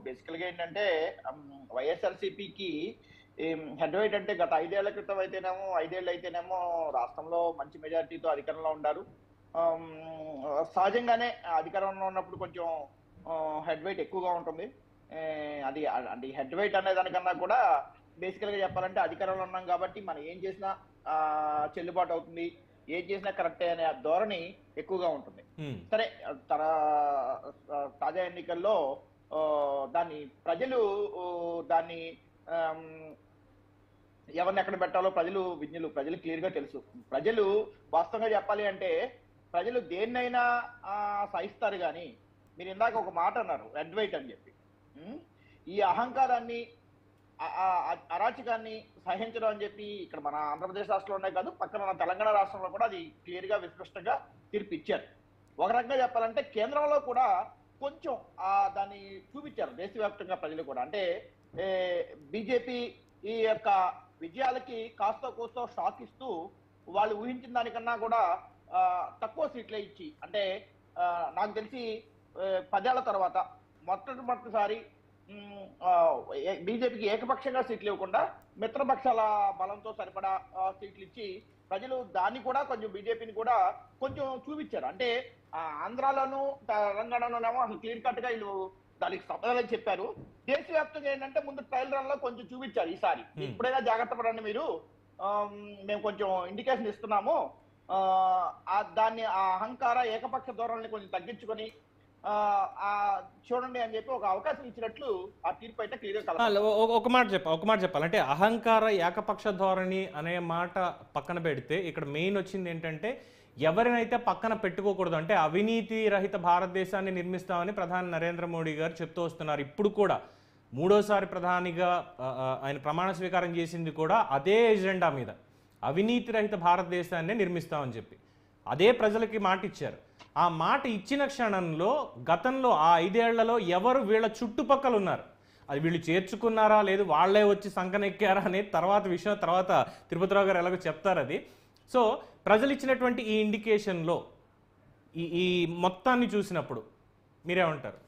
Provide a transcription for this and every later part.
బేసికల్ గా ఏంటంటే వైఎస్ఆర్సీపీకి హెడ్ వెయిట్ అంటే గత ఐదేళ్ల క్రితం అయితేనేమో ఐదేళ్ళు అయితేనేమో రాష్ట్రంలో మంచి మెజారిటీతో అధికారంలో ఉన్నారు ఆమ్, సహజంగానే అధికారంలో ఉన్నప్పుడు కొంచెం హెడ్ వెయిట్ ఎక్కువగా ఉంటుంది ఏ, అది అది హెడ్ వెయిట్ అనే దానికన్నా కూడా బేసికల్ గా చెప్పాలంటే అధికారంలో ఉన్నాం కాబట్టి మనం ఏం చేసినా ఆ, చెల్లుబాటు అవుతుంది ఏం చేసినా కరెక్టే అనే ధోరణి ఎక్కువగా ఉంటుంది ఉమ్, సరే తర తాజా ఎన్నికల్లో ఆ, దాన్ని ప్రజలు ఆ, దాన్ని ఆమ్, ఎవరిని ఎక్కడ పెట్టాలో ప్రజలు విజ్ఞులు ప్రజలు క్లియర్ గా తెలుసు ప్రజలు వాస్తవంగా చెప్పాలి అంటే ప్రజలు దేన్నైనా ఆ, సహిస్తారు కానీ మీరు ఇందాక ఒక మాట అన్నారు రెడ్ వైట్ అని చెప్పి ఉమ్, ఈ అహంకారాన్ని ఆ- ఆ- ఆ అరాచకాన్ని సహించడం అని చెప్పి ఇక్కడ మన ఆంధ్రప్రదేశ్ రాష్ట్రంలోనే కాదు పక్కన మన తెలంగాణ రాష్ట్రంలో కూడా అది క్లియర్ గా విస్పష్టంగా తీర్పు ఇచ్చారు ఒక రకంగా చెప్పాలంటే కేంద్రంలో కూడా కొంచెం ఆ దాన్ని చూపించారు దేశవ్యాప్తంగా ప్రజలు కూడా అంటే బీజేపీ ఈ యొక్క విజయాలకి కాస్త కోస్తో షాక్ ఇస్తూ వాళ్ళు ఊహించిన దానికన్నా కూడా ఆ, తక్కువ సీట్లే ఇచ్చి అంటే ఆ, నాకు తెలిసి ఆ, పదేళ్ల తర్వాత మొట్టమొదటిసారి బీజేపీకి ఏకపక్షంగా సీట్లు ఇవ్వకుండా మిత్రపక్షాల బలంతో సరిపడా ఆ, సీట్లు ఇచ్చి ప్రజలు దాన్ని కూడా కొంచెం బీజేపీని కూడా కొంచెం చూపించారు అంటే ఆ, ఆంధ్రాలోను తెలంగాణలోనేమో అసలు క్లియర్ కట్ గా వీళ్ళు దానికి సమాధానం చెప్పారు దేశవ్యాప్తంగా ఏంటంటే ముందు ట్రయల్ రన్ లో కొంచెం చూపించారు ఈసారి Hmm. ఇప్పుడైనా జాగ్రత్త పడండి మీరు ఆమ్, మేము కొంచెం ఇండికేషన్ ఇస్తున్నాము ఆ, ఆ దాన్ని ఆ అహంకార ఏకపక్ష ధోరణిని కొంచెం తగ్గించుకొని ఆ, ఆ చూడండి అని చెప్పి ఒక అవకాశం ఇచ్చినట్లు ఆ తీర్పు అయితే క్లియర్ ఆ, గా ఒ- ఒ- ఒక మాట చెప్ప ఒక మాట చెప్పాలంటే అహంకార ఏకపక్ష ధోరణి అనే మాట పక్కన పెడితే ఇక్కడ మెయిన్ వచ్చింది ఏంటంటే ఎవరినైతే పక్కన పెట్టుకోకూడదు అంటే అవినీతి రహిత భారతదేశాన్ని నిర్మిస్తామని ప్రధాని నరేంద్ర మోడీ గారు చెప్తూ వస్తున్నారు ఇప్పుడు కూడా మూడోసారి ప్రధానిగా ఆ, ఆ, ఆయన ప్రమాణ స్వీకారం చేసింది కూడా అదే ఎజెండా మీద అవినీతి రహిత భారతదేశాన్ని నిర్మిస్తామని చెప్పి అదే ప్రజలకి మాట ఇచ్చారు ఆ మాట ఇచ్చిన క్షణంలో గతంలో ఆ ఐదేళ్లలో ఎవరు వీళ్ళ చుట్టుపక్కల ఉన్నారు అది వీళ్ళు చేర్చుకున్నారా లేదు వాళ్ళే వచ్చి సంకనెక్కారా అనేది తర్వాత విషయం తర్వాత తిరుపతిరావు గారు ఎలాగో చెప్తారు అది సో ప్రజలు ఇచ్చినటువంటి ఈ ఇండికేషన్లో ఈ ఈ మొత్తాన్ని చూసినప్పుడు మీరేమంటారు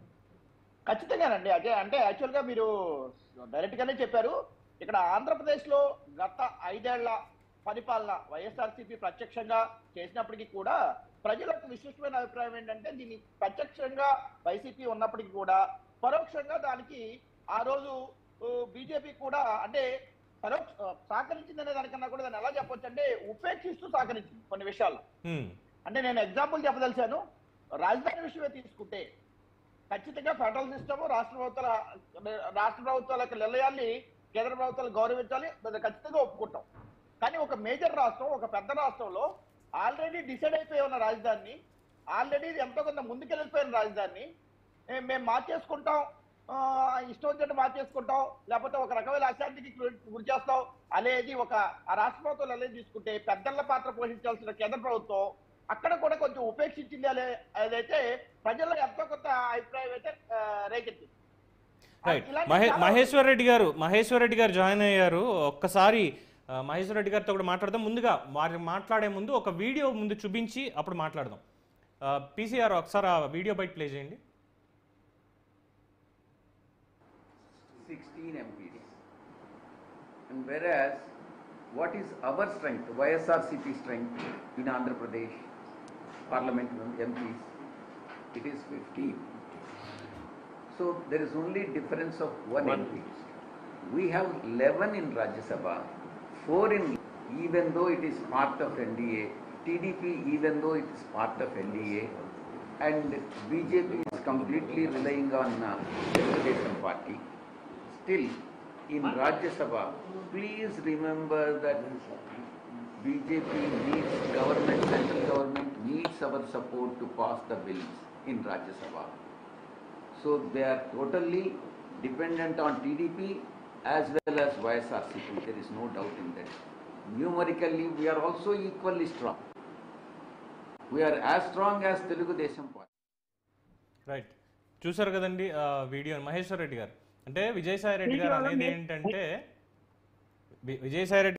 ఖచ్చితంగానండి అదే అంటే యాక్చువల్ గా మీరు డైరెక్ట్ గానే చెప్పారు ఇక్కడ ఆంధ్రప్రదేశ్ లో గత ఐదేళ్ల పరిపాలన వైఎస్ఆర్సీపీ ప్రత్యక్షంగా చేసినప్పటికీ కూడా ప్రజలకు విశిష్టమైన అభిప్రాయం ఏంటంటే దీన్ని ప్రత్యక్షంగా వైసీపీ ఉన్నప్పటికీ కూడా పరోక్షంగా దానికి ఆ రోజు బీజేపీ కూడా అంటే పరోక్ష సహకరించింది అనే దానికన్నా కూడా దాన్ని ఎలా చెప్పొచ్చు అంటే ఉపేక్షిస్తూ సహకరించింది కొన్ని విషయాలు హ్మ్, అంటే నేను ఎగ్జాంపుల్ చెప్పదలిచాను రాజధాని విషయమే తీసుకుంటే ఖచ్చితంగా ఫెడరల్ సిస్టమ్ రాష్ట్ర ప్రభుత్వాల రాష్ట్ర ప్రభుత్వాల యొక్క నిర్ణయాన్ని కేంద్ర ప్రభుత్వాలు గౌరవించాలి దాన్ని ఖచ్చితంగా ఒప్పుకుంటాం కానీ ఒక మేజర్ రాష్ట్రం ఒక పెద్ద రాష్ట్రంలో ఆల్రెడీ డిసైడ్ అయిపోయి ఉన్న రాజధానిని ఆల్రెడీ ఎంతో కొంత ముందుకెళ్ళిపోయిన రాజధానిని ఏ, మేము మార్చేసుకుంటాం ఆ, ఇష్టం వచ్చినట్టు మార్చేసుకుంటాం లేకపోతే ఒక రకమైన అశాంతికి గురి- గురి చేస్తాం అనేది ఒక ఆ రాష్ట్ర ప్రభుత్వం అనేది తీసుకుంటే పెద్దల పాత్ర పోషించాల్సిన కేంద్ర ప్రభుత్వం అక్కడ కూడా కొంచెం ఉపేక్షించింది అనే అదైతే ప్రజల్లో ఎంతో కొంత అభిప్రాయం అయితే ఆ, రేకెత్తింది రైట్ ఇలాంటి మహే చాలా- మహేశ్వర్ రెడ్డి గారు మహేశ్వర్ రెడ్డి గారు జాయిన్ అయ్యారు ఒక్కసారి ఆ, మహేశ్వర్ రెడ్డి గారితో కూడా మాట్లాడదాం ముందుగా వారి మాట్లాడే ముందు ఒక వీడియో ముందు చూపించి అప్పుడు మాట్లాడదాం పీసీఆర్ ఒకసారి ఆ వీడియో బయట ప్లే చేయండి 16 MPs. And whereas, what is our strength, YSRCP strength in Andhra Pradesh, Parliament MPs, it is 15. So there is only difference of one MP. We have 11 in Rajya Sabha, 4 in, even though it is part of NDA, TDP even though it is part of NDA, and BJP is completely relying on uh, Telugu party. Still, in Rajya Sabha, please remember that BJP needs government, central government needs our support to pass the bills in Rajya Sabha. So they are totally dependent on TDP as well as YSRCP. There is no doubt in that. Numerically, we are also equally strong. We are as strong as Telugu Desam party. Right చూసారు కదండి ఆ video Maheshwar Reddy గారు అంటే విజయసాయి రెడ్డి గారు అనేది ఏంటంటే వి- విజయసాయి రెడ్డి